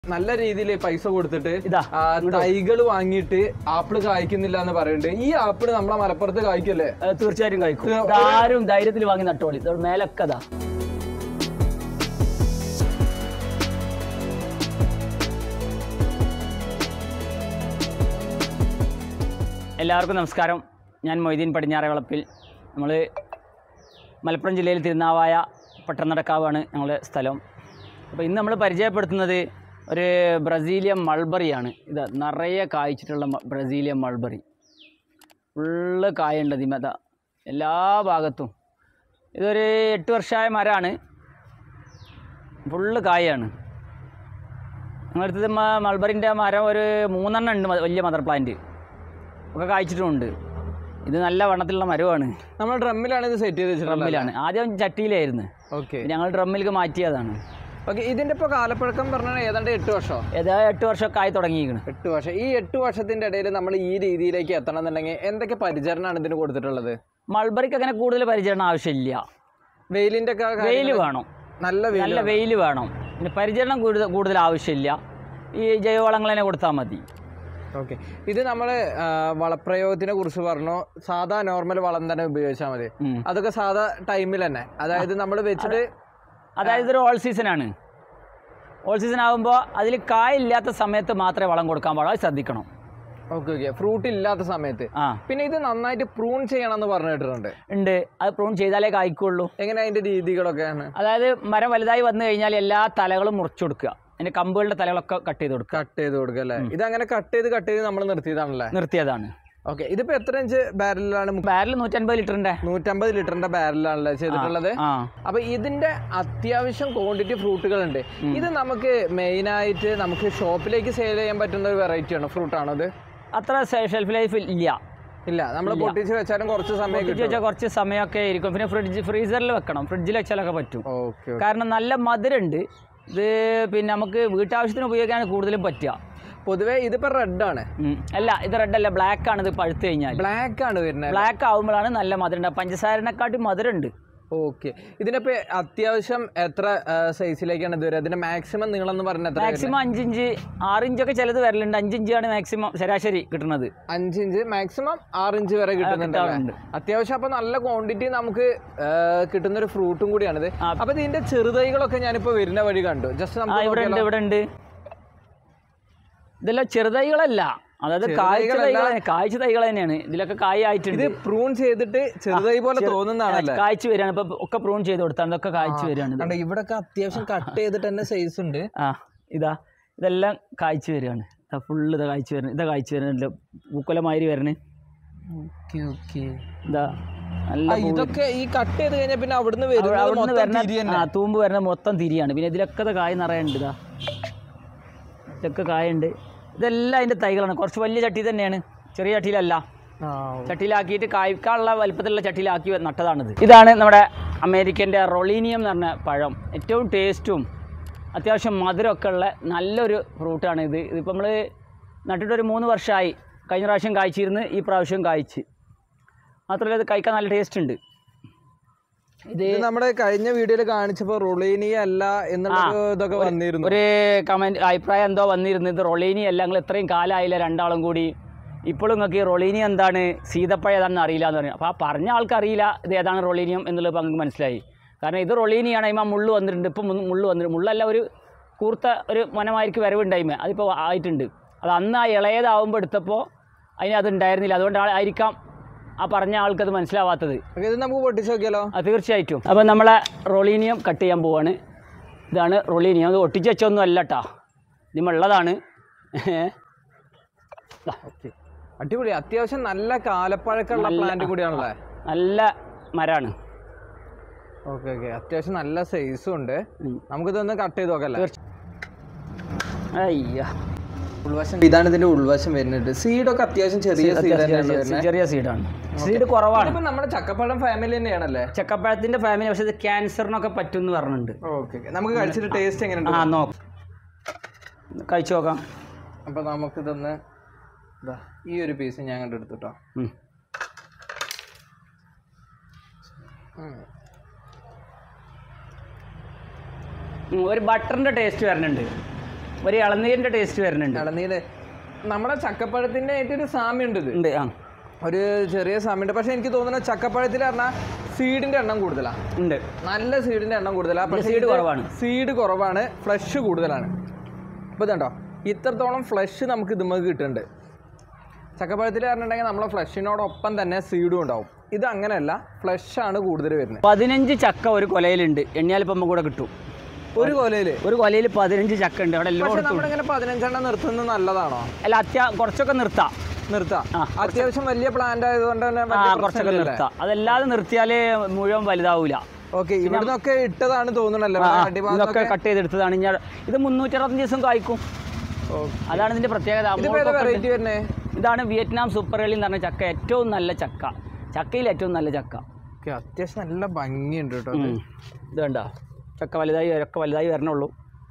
നല്ല രീതിയിൽ പൈസ കൊടുത്തിട്ട് ഇതാ, തൈകൾ വാങ്ങിയിട്ട് ആപ്പിള് കായ്ക്കുന്നില്ല എന്ന് പറയുന്നുണ്ട് ഈ ആപ്പിള് നമ്മളെ മലപ്പുറത്ത് കായ്ക്കല്ലേ അത് തീർച്ചയായിട്ടും കഴിക്കും ഇത് ഇതാരും ധൈര്യത്തിൽ വാങ്ങി നട്ടോളി ഇത് മേലൊക്കെ അതാ എല്ലാവർക്കും നമസ്കാരം ഞാൻ മൊയ്തീൻ പടിഞ്ഞാറവിളപ്പിൽ നമ്മൾ മലപ്പുറം ജില്ലയിൽ തിരുനാവായ പട്ടണടക്കാവാണ് ഞങ്ങളുടെ സ്ഥലം അപ്പോൾ ഇന്ന് നമ്മൾ പരിചയപ്പെടുത്തുന്നത് ഒരു ബ്രസീലിയൻ മൾബറിയാണ് ഇത് നിറയെ കായ്ച്ചിട്ടുള്ള മ- ബ്രസീലിയൻ മൾബറി ഫുള്ള് കായുണ്ട് അതിമത എല്ലാ ഭാഗത്തും ഇതൊരു എട്ട് വർഷമായ മരമാണ് ഫുള്ള് കായാണ് ഞങ്ങളടുത്തത് മൾബറിൻ്റെ മരം ഒരു മൂന്നെണ്ണം ഉണ്ട് മ- വലിയ മദർ പ്ലാന്റ് ഒക്കെ കായ്ച്ചിട്ടുമുണ്ട് ഇത് നല്ല വണ്ണത്തിലുള്ള മരമാണ് നമ്മൾ ഡ്രമ്മിലാണ് ഇത് സെറ്റ് ചെയ്ത് വെച്ചിട്ടുള്ളത് ഡ്രമ്മിലാണ് ആദ്യം ചട്ടിയിലായിരുന്നു ഓക്കെ ഞങ്ങൾ ഡ്രമ്മിലേക്ക് മാറ്റിയതാണ് ഓക്കെ ഇതിന്റെ ഇപ്പൊ കാലപ്പഴക്കം പറഞ്ഞാൽ ഏതാണ്ട് എട്ട് വർഷം ഏതാ എട്ട് വർഷമൊക്കെ ആയി തുടങ്ങിയിരിക്കണം എട്ട് വർഷം ഈ എട്ട് വർഷത്തിന്റെ ഇടയിൽ നമ്മൾ ഈ രീതിയിലേക്ക് എത്തണം എന്നുണ്ടെങ്കിൽ എന്തൊക്കെ പരിചരണമാണ് ഇതിന് കൊടുത്തിട്ടുള്ളത് മൾബറിക്ക് അങ്ങനെ കൂടുതൽ പരിചരണം ആവശ്യമില്ല വെയിലിന്റെ ഒക്കെ കാര്യം- വെയിൽ വേണം നല്ല വെയിൽ നല്ല വെയിൽ വേണം പിന്നെ പരിചരണം കൂടുതൽ കൂടുതൽ ആവശ്യമില്ല ഈ ജൈവവളങ്ങൾ തന്നെ കൊടുത്താൽ മതി ഓക്കെ ഇത് നമ്മൾ വളപ്രയോഗത്തിനെ കുറിച്ച് പറഞ്ഞു സാധാ നോർമൽ വളം തന്നെ ഉപയോഗിച്ചാൽ മതി ഉം. അതൊക്കെ സാധാ ടൈമിൽ തന്നെ അതായത് നമ്മൾ വെച്ചിട്ട് അതായത് ഇതൊരു ഓൾ സീസണാണ് ഓൾ സീസൺ ആകുമ്പോൾ അതിൽ കായില്ലാത്ത സമയത്ത് മാത്രമേ വളം കൊടുക്കാൻ പാടുള്ളൂ അത് ശ്രദ്ധിക്കണം ഓക്കെ ഓക്കെ ഫ്രൂട്ട് ഇല്ലാത്ത സമയത്ത് ആ പിന്നെ ഇത് നന്നായിട്ട് പ്രൂൺ ചെയ്യണം എന്ന് പറഞ്ഞിട്ടുണ്ട് ഉണ്ട് അത് പ്രൂൺ ചെയ്താലേ കായ്ക്കുള്ളൂ എങ്ങനെ അതിന്റെ രീതികളൊക്കെയാണ് അതായത് മരം വലുതായി വന്നു കഴിഞ്ഞാൽ എല്ലാ തലകളും മുറിച്ചു കൊടുക്കുക അതിൻ്റെ കമ്പുകളുടെ തലകളൊക്കെ കട്ട് ചെയ്ത് കൊടുക്കുക കട്ട് ചെയ്ത് കൊടുക്കുക അല്ലേ ഇത് അങ്ങനെ കട്ട് ചെയ്ത് കട്ട് ചെയ്ത് നമ്മൾ നിർത്തിയതാണല്ലേ നിർത്തിയതാണ് ഓക്കെ ഇതിപ്പോ എത്ര ഇഞ്ച് ബാരലിലാണ് ബാരൽ നൂറ്റൻപത് ലിറ്ററിൻ്റെ നൂറ്റമ്പത് ലിറ്ററിന്റെ ബാരലാണല്ലേ ചെയ്തിട്ടുള്ളത് ആ അപ്പൊ ഇതിന്റെ അത്യാവശ്യം ക്വാണ്ടിറ്റി ഫ്രൂട്ടുകൾ ഉണ്ട് ഇത് നമുക്ക് മെയിൻ ആയിട്ട് നമുക്ക് ഷോപ്പിലേക്ക് സെയിൽ ചെയ്യാൻ പറ്റുന്ന ഒരു വെറൈറ്റി ആണ് ഫ്രൂട്ട് ആണോ ഇത് അത്ര ഷെൽഫ് ലൈഫ് ഇല്ല ഇല്ല നമ്മൾ പൊട്ടിച്ച് വെച്ചാലും കുറച്ച് സമയം പൊട്ടിച്ച് വെച്ചാൽ കുറച്ച് സമയമൊക്കെ ഇരിക്കും പിന്നെ ഫ്രിഡ്ജ് ഫ്രീസറിൽ വെക്കണം ഫ്രിഡ്ജിൽ വെച്ചാലൊക്കെ പറ്റും ഓക്കെ കാരണം നല്ല മധുരമുണ്ട് ഇത് പിന്നെ നമുക്ക് വീട്ടാവശ്യത്തിന് ഉപയോഗിക്കാൻ കൂടുതലും പറ്റുക പൊതുവേ ഇതിപ്പോ റെഡ് ആണ് ഉം. അല്ല ഇത് റെഡ് അല്ല ബ്ലാക്ക് ആണ് ഇത് പഴുത്ത് കഴിഞ്ഞാൽ ബ്ലാക്ക് ആണ് വരുന്നത് ബ്ലാക്ക് ആവുമ്പോഴാണ് നല്ല മധുരം ഉണ്ടാവുക പഞ്ചസാരനെക്കാട്ടി മധുരമുണ്ട് ഓക്കെ ഇതിനിപ്പോ അത്യാവശ്യം എത്ര സൈസിലേക്കാണ് ഇത് വരിക ഇതിന്റെ മാക്സിമം നീളം എന്ന് പറഞ്ഞാൽ എത്ര മാക്സിമം അഞ്ചിഞ്ച് ആറിഞ്ചൊക്കെ ചിലത് വരലുണ്ട് അഞ്ചിഞ്ചാണ് മാക്സിമം ശരാശരി കിട്ടുന്നത് അഞ്ചിഞ്ച് മാക്സിമം ആറിഞ്ച് വരെ കിട്ടുന്നുണ്ട് അല്ലേ? കിട്ടാറുണ്ട്. അത്യാവശ്യം അപ്പൊ നല്ല ക്വാണ്ടിറ്റി നമുക്ക് ആ, കിട്ടുന്ന ഒരു ഫ്രൂട്ടും കൂടിയാണിത് ആ. അപ്പൊ ഇതിന്റെ ചെറുതൈകളൊക്കെ ഞാനിപ്പോ വരുന്ന വഴി കണ്ടു ജസ്റ്റ് ആ നമുക്ക് ഇവിടെ ഉണ്ട് നോക്കിയാലോ? ഇവിടെ ഉണ്ട് ഇതെല്ലാം ചെറുതൈകളല്ല അതായത് കായ്ച്ച ചെറുതൈകളല്ല. തൈകൾ തന്നെ കായ്ച്ച തൈകൾ തന്നെയാണ് ഇതിലൊക്കെ കായ് ആയിട്ടുണ്ട് ഇത് പ്രൂൺ ചെയ്തിട്ട് ചെറുതൈ പോലെ തോന്നുന്നതാണല്ലേ കായ്ച്ചു വരികയാണ് ഇപ്പൊ ഒക്കെ പ്രൂൺ ചെയ്ത് കൊടുത്താണ് ഇതൊക്കെ കായ്ച്ചു വരികയാണ് ഇത്. കണ്ടോ ഇവിടൊക്കെ അത്യാവശ്യം കട്ട് ചെയ്തിട്ട് തന്നെ സൈസ് ഉണ്ട് ആ ഇതാ ഇതെല്ലാം കായ്ച്ചു വരികയാണ് ഫുള്ള് ഇതാ കായ്ച്ചു വരുന്നത് ഇതാ കായ്ച്ചു വരുന്നുണ്ട് പൂക്കൊലമാതിരി വരണേ ഓക്കെ ഓക്കെ ഇതാ നല്ല പൂ- ഇതൊക്കെ ഈ കട്ട് ചെയ്ത് കഴിഞ്ഞാൽ പിന്നെ അവിടുന്ന് അവിടെ- വരുന്നത് അവിടുന്ന് മൊത്തം വരുന്ന തിരി തന്നെ ആ തൂമ്പ് വരുന്ന മൊത്തം തിരിയാണ് പിന്നെ ഇതിലൊക്കെ ദാ കായ നിറയുണ്ട് ഇതാ ഇതൊക്കെ കായുണ്ട് ഇതെല്ലാം അതിൻ്റെ തൈകളാണ് കുറച്ച് വലിയ ചട്ടി തന്നെയാണ് ചെറിയ ചട്ടിയിലല്ല ആ, ചട്ടിയിലാക്കിയിട്ട് കായ്ക്കാനുള്ള വലുപ്പത്തിലുള്ള ചട്ടിയിലാക്കി നട്ടതാണിത് ഇതാണ് നമ്മുടെ അമേരിക്കൻ്റെ റൊളീനിയം എന്ന് പറഞ്ഞ പഴം ഏറ്റവും ടേസ്റ്റും അത്യാവശ്യം മധുരമൊക്കെ ഉള്ള നല്ലൊരു ഫ്രൂട്ടാണ് ഇത് ഇതിപ്പോൾ നമ്മൾ നട്ടിട്ട് ഒരു മൂന്ന് വർഷമായി കഴിഞ്ഞ പ്രാവശ്യം കായ്ച്ചിരുന്ന് ഈ പ്രാവശ്യം കായ്ച്ച് മാത്രമല്ല ഇത് കഴിക്കാൻ നല്ല ടേസ്റ്റ് ഉണ്ട് ഇത് ഇത് നമ്മുടെ കഴിഞ്ഞ വീഡിയോയിൽ കാണിച്ചപ്പോ റൊളീനി അല്ല എന്നുള്ള ഒരു ഇതൊക്കെ വന്നിരുന്നു ഒരു കമൻറ്റ് അഭിപ്രായം എന്തോ വന്നിരുന്നത് ഇത് റൊളീനി അല്ല നിങ്ങൾ ഇത്രയും കാലമായില്ല രണ്ടാളും കൂടി ഇപ്പോഴും നിങ്ങൾക്ക് ഈ റൊളീനി എന്താണ് സീതപ്പഴം ഏതാണെന്ന് അറിയില്ല എന്ന് പറഞ്ഞു അപ്പോൾ ആ പറഞ്ഞ ആൾക്ക് അറിയില്ല ഇത് ഏതാണ് റൊളീനിയം എന്നുള്ളത് ഇപ്പോൾ നിങ്ങൾക്ക് മനസ്സിലായി കാരണം ഇത് റൊളീനിയാണ് അതിമ മുള്ളു വന്നിട്ടുണ്ട് ഇപ്പം മുന്ന് മുള്ളു വന്നിട്ടുണ്ട് മുള്ളല്ല ഒരു കൂർത്ത ഒരു മനമായിരിക്കും വരവുണ്ടായ്മ അതിപ്പോൾ ആയിട്ടുണ്ട് അത് അന്ന് ആ ഇളയതാവുമ്പോൾ എടുത്തപ്പോൾ അതിന് അത് ഉണ്ടായിരുന്നില്ല അതുകൊണ്ട് ആയിരിക്കാം ആ പറഞ്ഞ ആൾക്കത് മനസ്സിലാവാത്തത് ഓക്കേ, ഇത് നമുക്ക് പൊട്ടിച്ച് നോക്കിയാലോ ആ തീർച്ചയായിട്ടും അപ്പോൾ നമ്മളെ റൊളീനിയം കട്ട് ചെയ്യാൻ പോവാണ് ഇതാണ് റൊളീനിയം അത് ഒട്ടിച്ച് വെച്ചൊന്നും അല്ല കേട്ടോ ഇതിമുള്ളതാണ് ഓക്കെ അടിപൊളി അത്യാവശ്യം നല്ല കാലപ്പഴക്കമുള്ള നല്ല- പ്ലാന്റ് കൂടിയാണല്ലേ നല്ല മരമാണ് ഓക്കെ ഓക്കെ അത്യാവശ്യം നല്ല സൈസും ഉണ്ട് ഉം. നമുക്കിതൊന്ന് കട്ട് ചെയ്ത് നോക്കല്ലേ തീർച്ച- അയ്യ ഉൾവശം ഇതാണ് ഇതിന്റെ ഉൾവശം വരുന്നത് സീഡൊക്കെ അത്യാവശ്യം ചെറിയ സീഡ് തന്നെയാണ് വരുന്നത് ചെറിയ സീഡാണ് സീഡ് കുറവാണ് ഇതിപ്പോ നമ്മുടെ ചക്കപ്പഴം ഫാമിലി തന്നെയാണല്ലേ ചക്കപ്പഴത്തിൻ്റെ ഫാമിലി പക്ഷേ ഇത് ക്യാൻസറിനൊക്കെ പറ്റും എന്ന് പറഞ്ഞിട്ടുണ്ട് ഓക്കെ നമുക്ക് കഴിച്ചിട്ട് ടേസ്റ്റ് എങ്ങനെയുണ്ട് ആ നോക്കാം കഴിച്ചു നോക്കാം അപ്പൊ നമുക്കിതൊന്ന് ദാ, ഈ ഒരു പീസ് ഞാൻ കണ്ട് എടുത്തുട്ടോ ഉം. ഉം, ഒരു ബട്ടറിൻ്റെ ടേസ്റ്റ് വരുന്നുണ്ട് ഒരു ഇളനീരിൻ്റെ ടേസ്റ്റ് വരുന്നുണ്ട് ഇളനീര് നമ്മുടെ ചക്കപ്പഴത്തിന്റെ ഏറ്റവും സാമ്യമുണ്ട് ഇത് ഉണ്ട് ആ ഒരു ചെറിയ സാമ്യമുണ്ട് പക്ഷെ എനിക്ക് തോന്നുന്നത് ചക്കപ്പഴത്തിൽ പറഞ്ഞാൽ സീഡിന്റെ എണ്ണം കൂടുതലാണ് ഉണ്ട് നല്ല സീഡിന്റെ എണ്ണം കൂടുതലാണ് പക്ഷേ seed ഇത് കുറവാണ്. സീഡ് കുറവാണ് ഫ്ലഷ് കൂടുതലാണ് അപ്പോൾ ഇതുണ്ടോ ഇത്രത്തോളം ഫ്ലഷ് നമുക്ക് ഇതുമ്മക്ക് കിട്ടുന്നുണ്ട് ചക്കപ്പഴത്തിൽ പറഞ്ഞിട്ടുണ്ടെങ്കിൽ നമ്മളെ ഫ്ലഷിനോടൊപ്പം തന്നെ സീഡും ഉണ്ടാവും ഇത് അങ്ങനെയല്ല ഫ്ലഷ് ആണ് കൂടുതൽ വരുന്നത് പതിനഞ്ച് ചക്ക ഒരു കൊലയിലുണ്ട് എണ്ണിയാലിപ്പം കൂടെ കിട്ടും ഒരു കൊലയില് ഒരു കൊലയിൽ പതിനഞ്ച് ചക്ക ഉണ്ട് അവിടെ എല്ലാം പക്ഷെ നമ്മളിങ്ങനെ പതിനഞ്ചെണ്ണം നിർത്തുന്നത് നല്ലതാണോ അല്ല അത്യാ കുറച്ചൊക്കെ നിർത്താം നിർത്താം ആ, അത്യാവശ്യം വലിയ പ്ലാന്റ് ആയതുകൊണ്ട് തന്നെ ആ കുറച്ചൊക്കെ നിർത്താം അതല്ലാതെ നിർത്തിയാൽ മുഴുവൻ വലുതാവൂല ഓക്കെ ഇവിടുന്നൊക്കെ ഇട്ടതാണ് തോന്നണല്ലോ ആ, ആ, അടിഭാഗത്തൊക്കെ ഇതൊക്കെ കട്ട് ചെയ്തെടുത്തതാണ് ഞാൻ ഇത് മുന്നൂറ്ററുപത്തഞ്ച് ദിവസം കായ്ക്കും അതാണ് ഇതിന്റെ പ്രത്യേകത ഇതിപ്പോ ഏതാ മോൾക്കൊക്കെ വെറൈറ്റി വരുന്നേ ഇതാണ് വിയറ്റ്നാം സൂപ്പർ എളി എന്ന് പറഞ്ഞ ചക്ക ഏറ്റവും നല്ല ചക്ക ചക്കയിൽ ഏറ്റവും നല്ല ചക്ക ഓക്കെ അത്യാവശ്യം നല്ല ഭംഗിയുണ്ട് കേട്ടോ ഇത്. ഉം. ഇത് കണ്ട ചക്ക വലുതായി ഒക്കെ വലുതായി വരണുള്ളൂ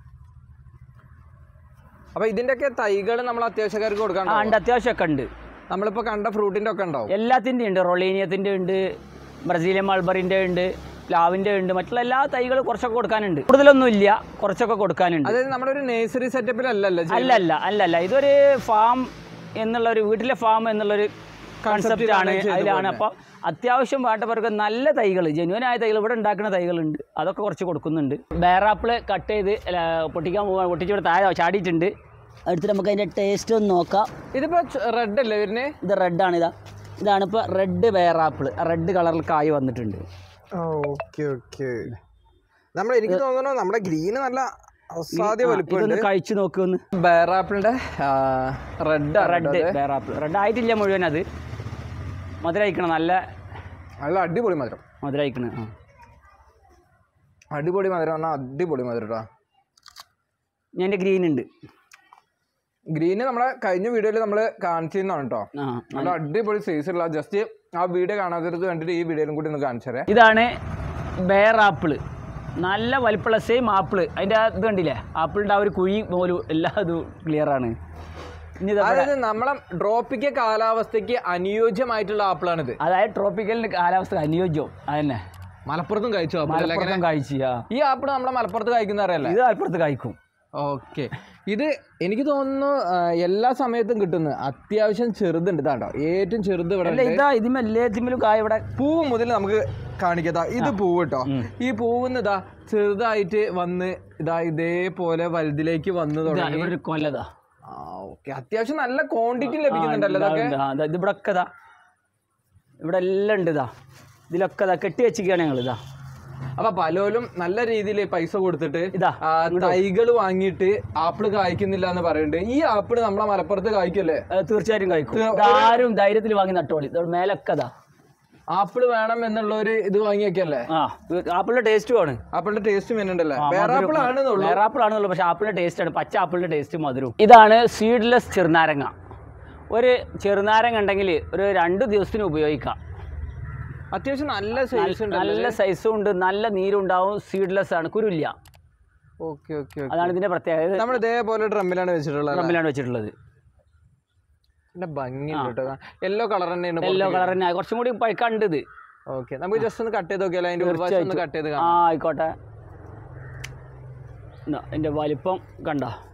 അപ്പൊ ഇതിന്റെയൊക്കെ തൈകൾ നമ്മൾ അത്യാവശ്യക്കാർക്ക് കൊടുക്കാൻ ആ ഉണ്ട് അത്യാവശ്യമൊക്കെ ഉണ്ട് നമ്മളിപ്പോ കണ്ട ഫ്രൂട്ടിന്റെ ഒക്കെ ഉണ്ടാവും എല്ലാത്തിൻ്റെ ഉണ്ട് റൊളീനിയത്തിൻ്റെ ഉണ്ട് ബ്രസീലിയൻ മൾബറിൻ്റെ ഉണ്ട് പ്ലാവിൻ്റെ ഉണ്ട് മറ്റുള്ള എല്ലാ തൈകളും കുറച്ചൊക്കെ കൊടുക്കാനുണ്ട് കൂടുതലൊന്നും ഇല്ല കുറച്ചൊക്കെ കൊടുക്കാനുണ്ട് അതായത് നമ്മുടെ ഒരു നേഴ്സറി സെറ്റപ്പിലല്ലല്ലോ അല്ല അല്ല അല്ല അല്ല ഇതൊരു ഫാം എന്നുള്ള ഒരു വീട്ടിലെ ഫാം എന്നുള്ളൊരു കൺസെപ്റ്റ് ആണ് അതിലാണ് അപ്പോൾ അത്യാവശ്യം വേണ്ടവർക്ക് നല്ല തൈകൾ ജനുവനായ തൈകൾ ഇവിടെ ഉണ്ടാക്കുന്ന തൈകളുണ്ട് അതൊക്കെ കുറച്ച് കൊടുക്കുന്നുണ്ട് ബേറാപ്പിൾ കട്ട് ചെയ്ത് അല്ല, പൊട്ടിക്കാൻ പോകാൻ പൊട്ടിച്ചിവിടെ താഴെ ചാടിയിട്ടുണ്ട് അടുത്തിട്ട് നമുക്ക് അതിൻ്റെ ടേസ്റ്റ് ഒന്ന് നോക്കാം ഇതിപ്പോ റെഡ് അല്ലേ വരുന്നേ ഇത് റെഡാണ് ഇതാ ഇതാണ് ഇപ്പോൾ റെഡ് ബേറാപ്പിൾ റെഡ് കളറിൽ കായ് വന്നിട്ടുണ്ട് ഓക്കെ ഓക്കെ നമ്മൾ എനിക്ക് തോന്നുന്നു നമ്മുടെ ഗ്രീന് നല്ല അസാധ്യ ഇതൊന്ന് വലിപ്പമുണ്ട് കഴിച്ചു നോക്കുമെന്ന് ബേറാപ്പിളിന്റെ റെഡ് റെഡ് ബേറാപ്പിൾ റെഡ് ആയിട്ടില്ല മുഴുവൻ അത് മധുരയിക്കണം നല്ല നല്ല അടിപൊളി മധുരം മധുരയിക്കണം ആ അടിപൊളി മധുരം പറഞ്ഞാൽ അടിപൊളി മധുരം കേട്ടോ ഞാൻ എൻ്റെ ഗ്രീൻ ഉണ്ട് ഗ്രീന് നമ്മളെ കഴിഞ്ഞ വീഡിയോയിൽ നമ്മൾ കാണിച്ചിരുന്നതാണ് കേട്ടോ ആ നല്ല അടിപൊളി സൈസ് ഉള്ള ജസ്റ്റ് ആ വീഡിയോ കാണാത്തത് കണ്ടിട്ട് ഈ വീഡിയോയിലും കൂടി ഒന്ന് കാണിച്ചു തരാം ഇതാണ് ബേർ ആപ്പിൾ നല്ല വലിപ്പമുള്ള സെയിം ആപ്പിൾ അതിൻ്റെ ആ ഇത് കണ്ടില്ലേ ആപ്പിളിൻ്റെ ആ ഒരു കുഴി പോലും എല്ലാ ഇതും ക്ലിയർ ആണ് ഇനി ഇത് അതായത് നമ്മളെ ഡ്രോപ്പിക്ക കാലാവസ്ഥയ്ക്ക് അനുയോജ്യമായിട്ടുള്ള ആപ്പിളാണിത് അതായത് ട്രോപ്പിക്കലിന് കാലാവസ്ഥ അനുയോജ്യം അതന്നെ മലപ്പുറത്തും കഴിച്ചു ആപ്പിൾ മലപ്പുറത്തും കായ്ച്ചിയ ഈ ആപ്പിൾ നമ്മളെ മലപ്പുറത്ത് കഴിക്കുന്ന അറിയല്ലേ ഇത് മലപ്പുറത്ത് കായ്ക്കും ഓക്കെ ഇത് എനിക്ക് തോന്നുന്നു ആ, എല്ലാ സമയത്തും കിട്ടുന്നു അത്യാവശ്യം ചെറുതുണ്ട് ഇതാണ്ടോ ഏറ്റവും ചെറുത് ഇവിടെ അല്ല ഉണ്ട്. ഇതാ ഇതിമ എല്ലാത്തിലും കായ ഇവിടെ പൂവ് മുതൽ നമുക്ക് കാണിക്കതാ ഇത് പൂവ് കേട്ടോ ഈ പൂവിന്ന് ഇതാ ചെറുതായിട്ട് വന്ന് ഇതാ ഇതേപോലെ വലുതിലേക്ക് വന്ന് ഇതാ, തുടങ്ങി ഇവിടെ ഒരു കൊല്ലതാ ആ ഓക്കെ അത്യാവശ്യം നല്ല ക്വാണ്ടിറ്റി ലഭിക്കുന്നുണ്ടല്ലോ ഇതൊക്കെ ഇത് ഇവിടെ ഒക്കെ ഇതാ ഇവിടെ എല്ലാം ഉണ്ട് ഇതാ ഇതിലൊക്കെ ഇതാ കെട്ടി വെച്ചിരിക്കുകയാണ് ഞങ്ങൾ ഇതാ അപ്പൊ പലരും നല്ല രീതിയിൽ പൈസ കൊടുത്തിട്ട് ഇതാ തൈകൾ വാങ്ങിയിട്ട് ആപ്പിള് കായ്ക്കുന്നില്ല എന്ന് പറയുന്നുണ്ട് ഈ ആപ്പിള് നമ്മളെ മലപ്പുറത്ത് കായ്ക്കല്ലേ അത് തീർച്ചയായിട്ടും കഴിക്കും ഇതാരും ധൈര്യത്തിൽ വാങ്ങി നട്ടോളി ഇത് മേലൊക്കെ ഇതാ ആപ്പിള് വേണം എന്നുള്ള ഒരു ഇത് വാങ്ങിയൊക്കെയല്ലേ ആ ഇത് ആപ്പിളിന്റെ ടേസ്റ്റും ആണ് ആപ്പിളിന്റെ ടേസ്റ്റ് വരുന്നുണ്ടല്ലേ വേറെ ആപ്പിൾ ആണെന്നുള്ളൂ വേറെ ആപ്പിൾ ആണെന്നുള്ളൂ പക്ഷെ ആപ്പിളിന്റെ ടേസ്റ്റ് ആണ് പച്ച ആപ്പിളിന്റെ ടേസ്റ്റ് മധുരവും ഇതാണ് സീഡ്ലെസ് ചെറുനാരങ്ങ ഒരു ചെറുനാരങ്ങ ഉണ്ടെങ്കിൽ ഒരു രണ്ട് ദിവസത്തിന് ഉപയോഗിക്കാം അത്യാവശ്യം നല്ല സൈസ് ഉണ്ട് നല്ല സൈസും ഉണ്ട് നല്ല നീരും ഉണ്ടാവും സീഡ്ലെസ് ആണ് കുരുല്ല ഓക്കെ ഓക്കെ അതാണ് ഇതിന്റെ പ്രത്യേകത നമ്മൾ ഇതേപോലെ ഡ്രമ്മിലാണ് വെച്ചിട്ടുള്ളത് ഡ്രമ്മിലാണ് വെച്ചിട്ടുള്ളത് നല്ല ഭംഗിയുണ്ട് കേട്ടോ യെല്ലോ കളർ തന്നെയാണ് യെല്ലോ കളർ തന്നെ കുറച്ചും കൂടി പഴുക്കാണ്ട് ഇത് ഓക്കെ നമുക്ക് ജസ്റ്റ് ഒന്ന് കട്ട് ചെയ്ത് നോക്കിയാലോ അതിന്റെ ഉൾവശം ഒന്ന് കട്ട് ചെയ്ത് ആ കാണാം ആയിക്കോട്ടെ ഇതാ, ഇതിന്റെ വലിപ്പം കണ്ട